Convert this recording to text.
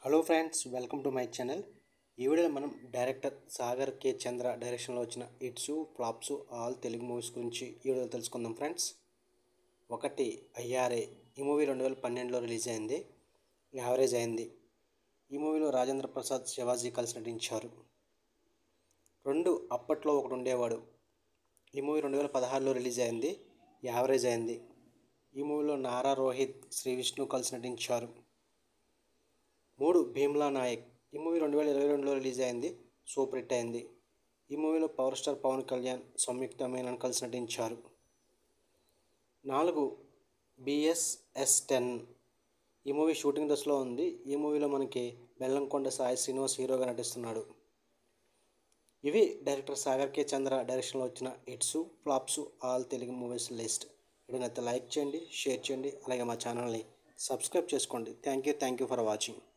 hello friends welcome to my channel ఈ వీడియోలో మనం డైరెక్టర్ సాగర్ కే చంద్ర డైరెక్షన్లో వచ్చిన hits flops all Telugu movies గురించి ఈ వీడియోలో తెలుసుకుందాం ఫ్రెండ్స్ ఒకటి అయ్యారే ఈ మూవీ రెండు వేల పన్నెండులో రిలీజ్ అయింది యావరేజ్ అయింది ఈ మూవీలో రాజేంద్ర ప్రసాద్ శివాజీ కలిసి నటించారు రెండు అప్పట్లో ఒకడు ఉండేవాడు ఈ మూవీ రెండు వేల పదహారులో రిలీజ్ అయింది యావరేజ్ అయింది ఈ మూవీలో నారా రోహిత్ శ్రీ విష్ణు కలిసి నటించారు మూడు భీమ్లా నాయక్ ఈ మూవీ రెండు వేల ఇరవై రెండులో రిలీజ్ అయింది సూపర్ హిట్ అయింది ఈ మూవీలో పవర్ స్టార్ పవన్ కళ్యాణ్ సంయుక్త మీనన్ కలిసి నటించారు నాలుగు బిఎస్ఎస్ టెన్ ఈ మూవీ షూటింగ్ దశలో ఉంది ఈ మూవీలో మనకి బెల్లంకొండ సాయి శ్రీనివాస్ హీరోగా నటిస్తున్నాడు ఇవి డైరెక్టర్ సాగర్ కే చంద్ర డైరెక్షన్లో వచ్చిన hits flops all Telugu movies list వీడియోనైతే లైక్ చేయండి షేర్ చేయండి అలాగే మా ఛానల్ని సబ్స్క్రైబ్ చేసుకోండి thank you thank you for watching